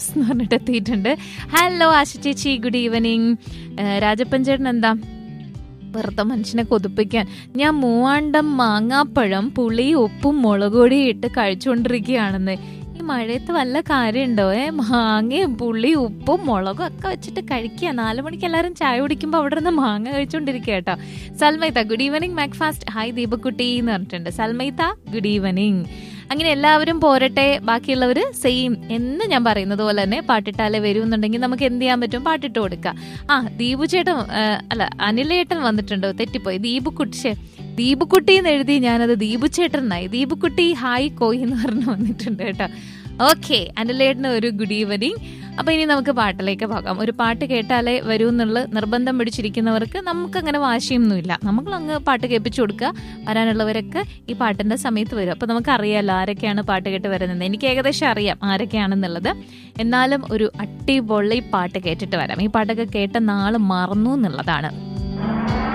എന്ന് പറഞ്ഞിട്ട് എത്തിയിട്ടുണ്ട് ഹലോ ആശ ചേച്ചി ഗുഡ് ഈവനിങ് രാജപ്പൻ ചേട്ടൻ എന്താ വെറുതെ മനുഷ്യനെ കൊതിപ്പിക്കാൻ ഞാൻ മൂവാണ്ടം മാങ്ങാപ്പഴം പുളി ഉപ്പും മുളകൊടിയും ഇട്ട് കഴിച്ചുകൊണ്ടിരിക്കുകയാണെന്ന് ഈ മഴയത്ത് വല്ല കാര്യമുണ്ടോ ഏ മാങ്ങയും പുളി ഉപ്പും മുളകും ഒക്കെ വെച്ചിട്ട് കഴിക്കുക നാലു മണിക്ക് എല്ലാവരും ചായ കുടിക്കുമ്പോൾ അവിടെ നിന്ന് മാങ്ങ കഴിച്ചുകൊണ്ടിരിക്കുക കേട്ടോ സൽമൈത്ത ഗുഡ് ഈവനിങ് മാക്ഫാസ്റ്റ് ഹായ് ദീപക്കുട്ടി എന്ന് പറഞ്ഞിട്ടുണ്ട് സൽമൈത്ത ഗുഡ് ഈവനിങ് അങ്ങനെ എല്ലാവരും പോരട്ടെ ബാക്കിയുള്ളവർ സെയിം എന്ന് ഞാൻ പറയുന്നത് പോലെ തന്നെ പാട്ടിട്ടാലേ വരുമെന്നുണ്ടെങ്കിൽ നമുക്ക് എന്ത് ചെയ്യാൻ പറ്റും പാട്ടിട്ട് കൊടുക്കാം ആ ദീപു ചേട്ടൻ ആ, അല്ല അനിലേട്ടൻ വന്നിട്ടുണ്ട് തെറ്റിപ്പോയി ദീപുക്കുട്ടി ശ്ശെ, ദീപുക്കുട്ടി എന്ന് എഴുതി ഞാനത് ദീപു ചേട്ടനായി ദീപുക്കുട്ടി ഹായ് കോയി എന്ന് പറഞ്ഞു വന്നിട്ടുണ്ട് കേട്ടോ ഓക്കെ അനിലേട്ടന് ഒരു ഗുഡ് ഈവനിങ് അപ്പൊ ഇനി നമുക്ക് പാട്ടിലേക്ക് പോകാം ഒരു പാട്ട് കേട്ടാലേ വരൂ എന്നുള്ള നിർബന്ധം പിടിച്ചിരിക്കുന്നവർക്ക് നമുക്ക് അങ്ങനെ വാശിയൊന്നുമില്ല നമ്മൾ അങ്ങ് പാട്ട് കേൾപ്പിച്ചു കൊടുക്കുക വരാനുള്ളവരൊക്കെ ഈ പാട്ടിന്റെ സമയത്ത് വരും അപ്പൊ നമുക്ക് അറിയാലോ ആരൊക്കെയാണ് പാട്ട് കേട്ട് വരുന്നത് എനിക്ക് ഏകദേശം അറിയാം ആരൊക്കെയാണെന്നുള്ളത് എന്നാലും ഒരു അടിപൊളി പാട്ട് കേട്ടിട്ട് വരാം ഈ പാട്ടൊക്കെ കേട്ട നാള് മറന്നു എന്നുള്ളതാണ്